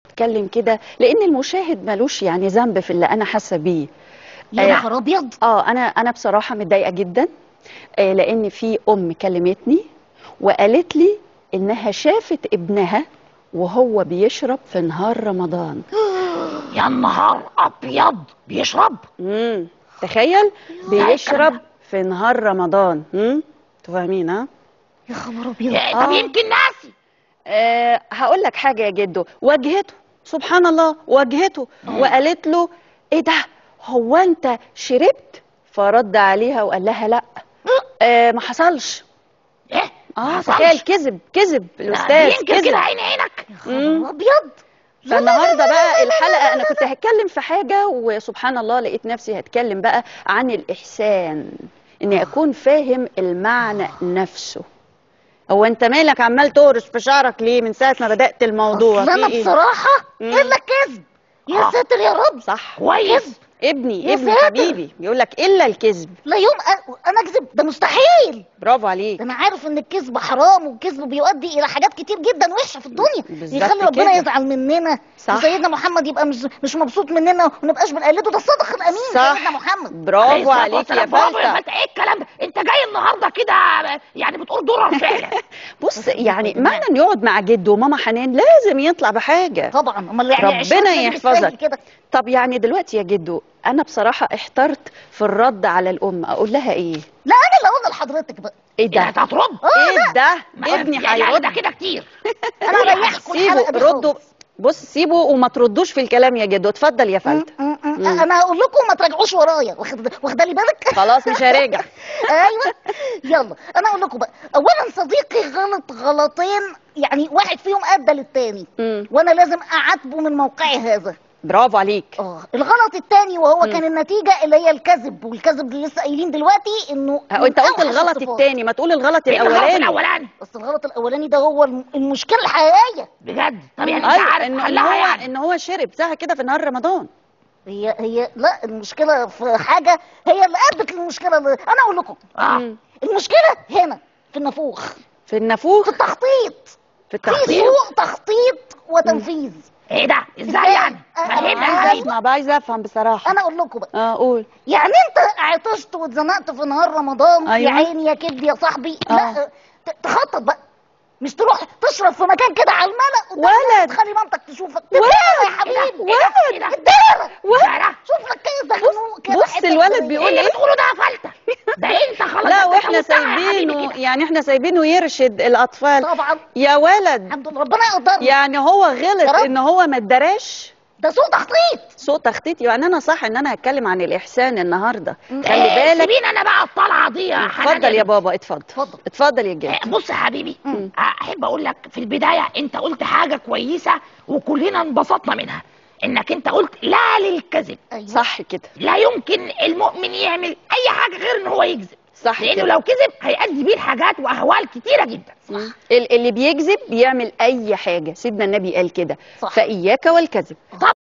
اتكلم كده لان المشاهد ملوش يعني ذنب في اللي انا حاسه بيه يا آه، نهار ابيض اه انا انا بصراحه متضايقه جدا آه، لان في ام كلمتني وقالت لي انها شافت ابنها وهو بيشرب في نهار رمضان يا نهار ابيض بيشرب امم تخيل بيشرب في نهار رمضان امم انتوا فاهمين ها يا خبر ابيض يا- طب آه. يمكن ناسي أه هقول لك حاجه يا جدو واجهته سبحان الله واجهته وقالت له ايه ده هو انت شربت فرد عليها وقال لها لا أه ما حصلش ايه اه ما تخيل حصلش. كذب كذب لا، الاستاذ يمكن كذب كده عين عينك يا خبر ابيض فالنهارده بقى الحلقه انا كنت هتكلم في حاجه وسبحان الله لقيت نفسي هتكلم بقى عن الاحسان اني اكون فاهم المعنى نفسه هو انت مالك عمال تهرش في شعرك ليه من ساعه ما بدات الموضوع اصل انا في إيه؟ بصراحه مم. الا كذب يا آه. ساتر يا رب صح كويس ابني يا ابني ساتر. حبيبي. بيقول لك الا الكذب لا يوم أ- انا اكذب ده مستحيل برافو عليك ده انا عارف ان الكذب حرام والكذب بيؤدي الى حاجات كتير جدا وحشه في الدنيا بالظبط يخلي ربنا كده. يزعل مننا صح. وسيدنا محمد يبقى مش مش مبسوط مننا وما نبقاش بنقلده ده الصادق الامين صح. سيدنا محمد عليه برافو الصلاة عليك يا والسلام. برافو يا فلتة فلتة ايه الكلام ده انت جاي النهارده كده يعني بتقول درر فعلا بص يعني معنى ان يقعد مع جده وماما حنان لازم يطلع بحاجه طبعا امال يعني ربنا عشرين سنة يحفظك. بالسهل كده طب يعني دلوقتي يا جدو انا بصراحه احترت في الرد على الام اقول لها ايه لا انا اللي اقول لحضرتك بقى ايه ايه ده ده هترد ايه ده ما- ابني يعني هيرد ده كده كتير انا اريحكم الحلقه سيبوا دي ردوا خالص. بص سيبوا وما تردوش في الكلام يا جدو اتفضل يا فلتة م- م- م- انا هقول لكم ما تراجعوش ورايا واخد واخده لي بالك خلاص مش هراجع ايوه يلا انا اقول لكم بقى اولا صديقي غلط غلطين يعني واحد فيهم ادى للتاني مم. وانا لازم اعاتبه من موقعي هذا برافو عليك اه الغلط التاني وهو كان النتيجه اللي هي الكذب والكذب اللي لسه قايلين دلوقتي انه ها، من انت قلت أوحش الغلط الصفات. التاني ما تقول الغلط ايه الغلط الاولاني الاولاني بس الغلط الاولاني ده هو الم- المشكله الحقيقيه بجد طب يعني انت ايوه عارف ان إن حلها هو يعني ان هو شرب ساعه كده في نهار رمضان هي هي لا المشكله في حاجه هي اللي ادت للمشكله اللي انا اقول لكم اه مم. المشكله هنا في النفوخ في النافوخ في التخطيط في في التخطيط سوء تخطيط وتنفيذ ايه ده ازاي إزاي؟ يعني أنا فهمنا عايزة يا عايز حبيبي اسمع بقى عايز افهم بصراحه انا اقول لكم بقى اه قول يعني انت عطشت واتزنقت في نهار رمضان أيوة. يا عيني يا كبد يا صاحبي آه. لا ت- تخطط بقى مش تروح تشرب في مكان كده على الملأ قدام ولد. الناس تخلي مامتك تشوفك تدارى يا حبيبي ولد. إيه ده؟ تدارى ولد. شوف لك كيس دخنوق كده بص حتة الولد زي- بيقول ايه اللي ايه بتقوله ده يا فلتة ده انت خلاص لا انت واحنا سويتها يا حبيبي سايبينه كده. يعني احنا سايبينه يرشد الاطفال طبعا يا ولد الحمد لله ربنا يقدرنا يعني هو يا غلط رب. ان هو ما ادراش ده سوء تخطيط سوء تخطيط يعني انا صح ان انا هتكلم عن الاحسان النهارده مم. خلي إيه، بالك سيبيني انا بقى الطلعه دي يا حنان اتفضل يا بابا اتفضل اتفضل. اتفضل يا جد آه، بص يا حبيبي مم. آه، احب اقول لك في البدايه انت قلت حاجه كويسه وكلنا انبسطنا منها انك انت قلت لا للكذب ايوه صح كده لا يمكن المؤمن يعمل اي حاجه غير ان هو يكذب صح لانه كده لو كذب هيؤدي بيه لحاجات واهوال كتيره جدا مم. ال- اللي بيكذب بيعمل اي حاجه سيدنا النبي قال كده صح. فاياك والكذب طب